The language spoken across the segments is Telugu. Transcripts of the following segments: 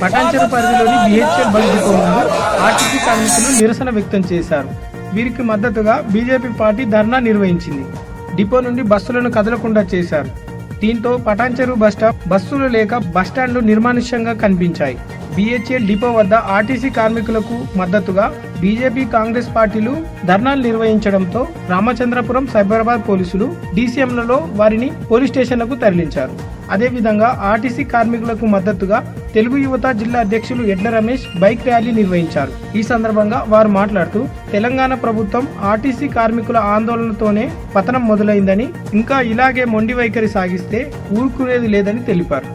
పటాన్చెరు పరిధిలోని బిహెచ్ఎల్ బస్ డిపో ముందు ఆర్టీసీ కార్మికులు నిరసన వ్యక్తం చేశారు వీరికి మద్దతుగా బీజేపీ పార్టీ ధర్నా నిర్వహించింది డిపో నుండి బస్సులను కదలకుండా చేశారు దీంతో పటాన్చెరు బస్టాప్ బస్సులు లేక బస్టాండ్లు నిర్మానుష్యంగా కనిపించాయి బిహెచ్ఎల్ డిపో వద్ద ఆర్టీసీ కార్మికులకు మద్దతుగా బీజేపీ కాంగ్రెస్ పార్టీలు ధర్నాలు నిర్వహించడంతో రామచంద్రపురం సైబరాబాద్ పోలీసులు డీసీఎంలలో వారిని పోలీస్ స్టేషన్లకు తరలించారు అదేవిధంగా ఆర్టీసీ కార్మికులకు మద్దతుగా తెలుగు యువత జిల్లా అధ్యక్షులు ఎడ్ల రమేష్ బైక్ ర్యాలీ నిర్వహించారు ఈ సందర్భంగా వారు మాట్లాడుతూ తెలంగాణ ప్రభుత్వం ఆర్టీసీ కార్మికుల ఆందోళనతోనే పతనం మొదలైందని ఇంకా ఇలాగే మొండి వైఖరి సాగిస్తే ఊరుకునేది లేదని తెలిపారు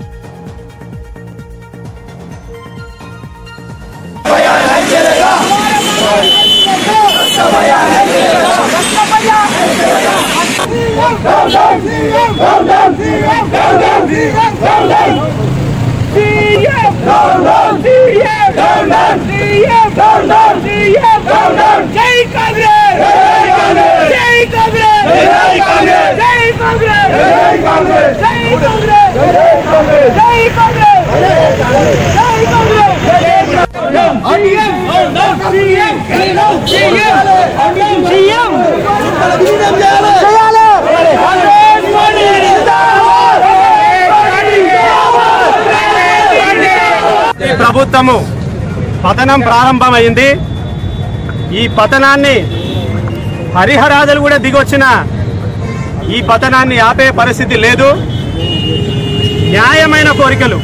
జై కాంగ్రెస్ జై కాంగ్రెస్ జై కాంగ్రెస్ జై కాంగ్రెస్ జై కాంగ్రెస్ జై కాంగ్రెస్ జై కాంగ్రెస్ జై Congress CM CM CM CM చేయాలి కాంగ్రెస్ పార్టీ జిందాబాద్ ఈ ప్రభుత్వము పతనం ప్రారంభమైంది ఈ పతనాన్ని హరిహరాదులు కూడా దిగొచ్చిన ఈ పతనాన్ని ఆపే పరిస్థితి లేదు న్యాయమైన కోరికలు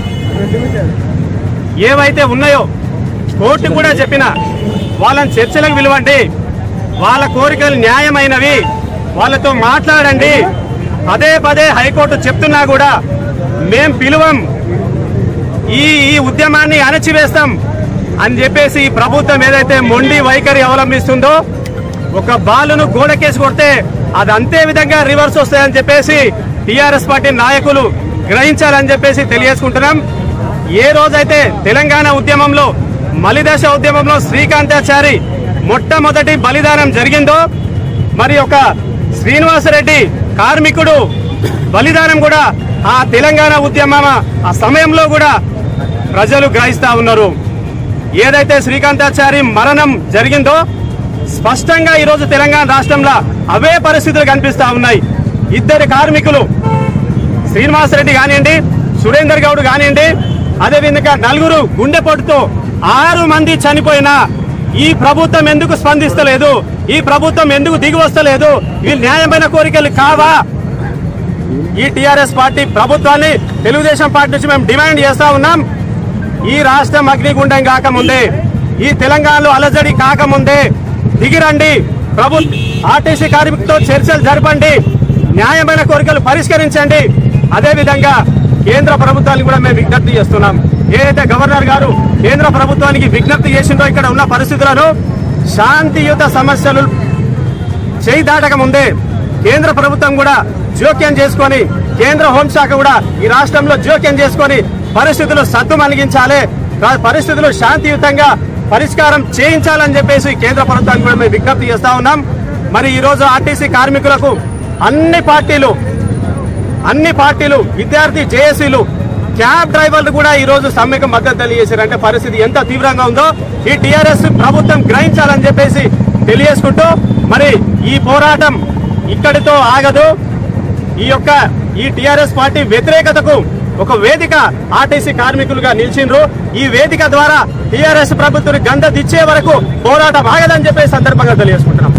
ఏవైతే ఉన్నాయో కోర్టు కూడా చెప్పిన వాళ్ళని చర్చలకు పిలవండి వాళ్ళ కోరికలు న్యాయమైనవి వాళ్ళతో మాట్లాడండి పదే పదే హైకోర్టు చెప్తున్నా కూడా మేం పిలువం ఈ ఈ ఉద్యమాన్ని అణచివేస్తాం అని చెప్పేసి ఈ ప్రభుత్వం ఏదైతే మొండి వైఖరి అవలంబిస్తుందో ఒక బాలును గోడకేసి కొడితే అది అంతే విధంగా రివర్స్ వస్తాయని చెప్పేసి టిఆర్ఎస్ పార్టీ నాయకులు గ్రహించాలని చెప్పేసి తెలియజేసుకుంటున్నాం ఏ రోజైతే తెలంగాణ ఉద్యమంలో మలిదశ ఉద్యమంలో శ్రీకాంతాచారి మొట్టమొదటి బలిదానం జరిగిందో మరి ఒక శ్రీనివాసరెడ్డి కార్మికుడు బలిదానం కూడా ఆ తెలంగాణ ఉద్యమం ఆ సమయంలో కూడా ప్రజలు గ్రహిస్తా ఉన్నారు ఏదైతే శ్రీకాంతాచారి మరణం జరిగిందో స్పష్టంగా ఈరోజు తెలంగాణ రాష్ట్రంలో అవే పరిస్థితులు కనిపిస్తా ఉన్నాయి ఇద్దరు కార్మికులు శ్రీనివాసరెడ్డి కానివ్వండి సురేందర్ గౌడ్ కానివ్వండి అదేవిధంగా నలుగురు గుండెపోటుతో ఆరు మంది చనిపోయినా ఈ ప్రభుత్వం ఎందుకు స్పందిస్తలేదు ఈ ప్రభుత్వం ఎందుకు దిగి వస్తలేదు ఇవి న్యాయమైన కోరికలు కావా ఈ టిఆర్ఎస్ పార్టీ ప్రభుత్వాన్ని తెలుగుదేశం పార్టీ నుంచి మేము డిమాండ్ చేస్తా ఉన్నాం ఈ రాష్ట్రం అగ్నిగుండం కాకముందే ఈ తెలంగాణలో అలజడి కాకముందే దిగిరండి ప్రభు ఆర్టీసీ కార్మికులతో చర్చలు జరపండి న్యాయమైన కోరికలు పరిష్కరించండి అదేవిధంగా కేంద్ర ప్రభుత్వానికి కూడా మేము విజ్ఞప్తి చేస్తున్నాం ఏదైతే గవర్నర్ గారు కేంద్ర ప్రభుత్వానికి విజ్ఞప్తి చేసిందో ఇక్కడ ఉన్న పరిస్థితులను శాంతియుత సమస్యలు చేయి దాటక ముందే కేంద్ర ప్రభుత్వం కూడా జోక్యం చేసుకొని కేంద్ర హోంశాఖ కూడా ఈ రాష్ట్రంలో జోక్యం చేసుకొని పరిస్థితులు సద్దు మలిగించాలి కా- పరిస్థితులు శాంతియుతంగా పరిష్కారం చేయించాలని చెప్పేసి కేంద్ర ప్రభుత్వానికి కూడా మేము విజ్ఞప్తి చేస్తా ఉన్నాం మరి ఈ రోజు ఆర్టీసీ కార్మికులకు అన్ని పార్టీలు అన్ని పార్టీలు విద్యార్థి జేఏసీలు క్యాబ్ డ్రైవర్లు కూడా ఈ రోజు సమ్మెకు మద్దతు తెలియజేశారంటే పరిస్థితి ఎంత తీవ్రంగా ఉందో ఈ టీఆర్ఎస్ ప్రభుత్వం గ్రహించాలని చెప్పేసి తెలియజేసుకుంటూ మరి ఈ పోరాటం ఇక్కడితో ఆగదు ఈ యొక్క ఈ టిఆర్ఎస్ పార్టీ వ్యతిరేకతకు ఒక వేదిక ఆర్టీసీ కార్మికులుగా నిలిచిండ్రు ఈ వేదిక ద్వారా టిఆర్ఎస్ ప్రభుత్వం గంధ దిచ్చే వరకు పోరాటం ఆగదని చెప్పే సందర్భంగా తెలియజేసుకుంటున్నాం